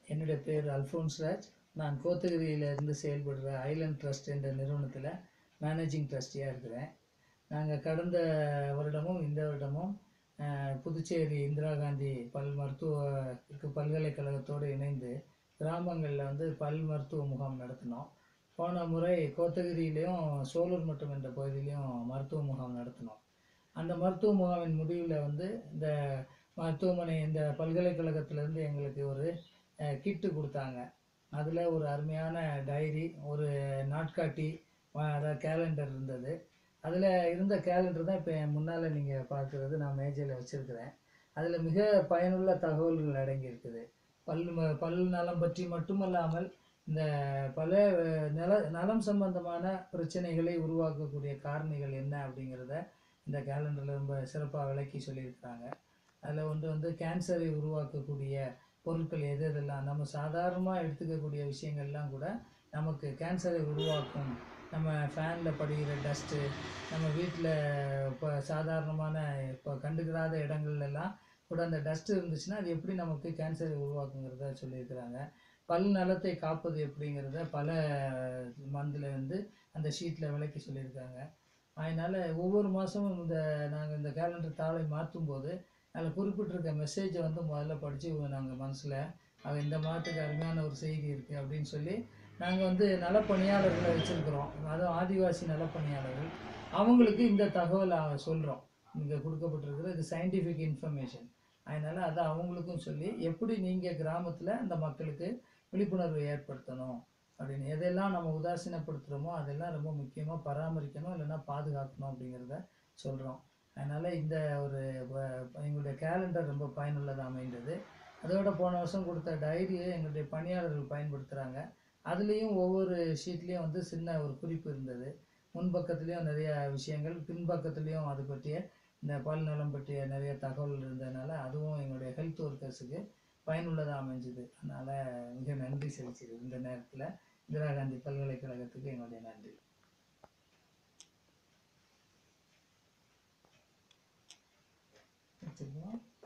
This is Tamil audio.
என்னுடைய பேர் அல்ஃபோன்ஸ் ராஜ் நான் கோத்தகிரியில இருந்து செயல்படுற ஐலண்ட் ட்ரஸ்ட் என்ற நிறுவனத்தில் மேனேஜிங் ட்ரஸ்டியாக இருக்கிறேன் நாங்கள் கடந்த வருடமும் இந்த வருடமும் அஹ், புதுச்சேரி இந்திரா காந்தி பல் மருத்துவ இருக்கு பல்கலைக்கழகத்தோடு இணைந்து கிராமங்களில் வந்து பல் மருத்துவ முகாம் நடத்தினோம் போன முறை கோத்தகிரியிலையும் சோலூர் மட்டும் என்ற பகுதியிலையும் மருத்துவ முகாம் நடத்தினோம் அந்த மருத்துவ முகாமின் முடிவில் வந்து இந்த மருத்துவமனை இந்த பல்கலைக்கழகத்திலேருந்து எங்களுக்கு ஒரு கிட்டு கொடுத்தாங்க அதில் ஒரு அருமையான டைரி ஒரு நாட்காட்டி அஹ் அதாவது கேலண்டர் இருந்தது அதில் இருந்த கேலண்டர் தான் இப்போ என் முன்னால் நீங்கள் பார்க்குறது நான் மேஜையில் வச்சுருக்கிறேன் அதில் மிக பயனுள்ள தகவல்கள் அடங்கியிருக்குது பல் ம- பல் நலம் பற்றி மட்டுமல்லாமல் இந்த பல அஹ், நல நலம் சம்பந்தமான பிரச்சனைகளை உருவாக்கக்கூடிய காரணிகள் என்ன அப்படிங்கிறத இந்த கேலண்டரில் ரொம்ப சிறப்பாக விளக்கி சொல்லியிருக்கிறாங்க அதில் ஒன்று வந்து கேன்சரை உருவாக்கக்கூடிய பொருட்கள் எது எதெல்லாம் நம்ம சாதாரணமாக எடுத்துக்கக்கூடிய விஷயங்கள்லாம் கூட நமக்கு கேன்சரை உருவாக்கும் நம்ம ஃபேனில் படுகிற டஸ்ட்டு நம்ம வீட்டில் இப்போ சாதாரணமான இப்போ கண்டுக்கிடாத இடங்கள்ல எல்லாம் கூட அந்த டஸ்ட் இருந்துச்சுன்னா அது எப்படி நமக்கு கேன்சரை உருவாக்குங்கிறத சொல்லியிருக்கிறாங்க பல் நலத்தை காப்பது எப்படிங்கிறத பல மந்தில் வந்து அந்த ஷீட்டில் விளக்கி சொல்லியிருக்காங்க அதனால் ஒவ்வொரு மாதமும் இந்த நாங்கள் இந்த கேலண்டர் தாளை மாற்றும் போது அதில் குறிப்பிட்டிருக்க மெசேஜை வந்து முதல்ல படித்து நாங்கள் மனசில் அது இந்த மாதத்துக்கு அருமையான ஒரு செய்தி இருக்குது அப்படின்னு சொல்லி நாங்கள் வந்து நலப்பணியாளர்களை வச்சுருக்கிறோம் அதுவும் ஆதிவாசி நலப்பணியாளர்கள் அவங்களுக்கு இந்த தகவலை சொல்கிறோம் இங்கே கொடுக்கப்பட்டிருக்கிற இது சயின்டிஃபிக் இன்ஃபர்மேஷன் அதனால் அதை அவங்களுக்கும் சொல்லி எப்படி நீங்கள் கிராமத்தில் அந்த மக்களுக்கு விழிப்புணர்வு ஏற்படுத்தணும் அப்படின்னு எதெல்லாம் நம்ம உதாசீனப்படுத்துகிறோமோ அதெல்லாம் ரொம்ப முக்கியமாக பராமரிக்கணும் இல்லைன்னா பாதுகாக்கணும் அப்படிங்கிறத சொல்கிறோம் அதனால் இந்த ஒரு வ- எங்களுடைய கேலண்டர் ரொம்ப பயனுள்ளதாக அமைந்தது அதோட போன வருஷம் கொடுத்த டைரியை எங்களுடைய பணியாளர்கள் பயன்படுத்துகிறாங்க அதுலேயும் ஒவ்வொரு ஷீட்லேயும் வந்து சின்ன ஒரு குறிப்பு இருந்தது முன்பக்கத்துலேயும் நிறைய விஷயங்கள் பின்பக்கத்துலேயும் அது பற்றிய இந்த பல் நலம் பற்றிய நிறைய தகவல் இருந்ததுனால அதுவும் எங்களுடைய ஹெல்த் ஒர்க்கர்ஸுக்கு பயனுள்ளதாக அமைஞ்சுது அதனால் மிக நன்றி செலுத்துது இந்த நேரத்தில் இந்திரா காந்தி பல்கலைக்கழகத்துக்கு எங்களுடைய நன்றி வச்சுருக்கோம்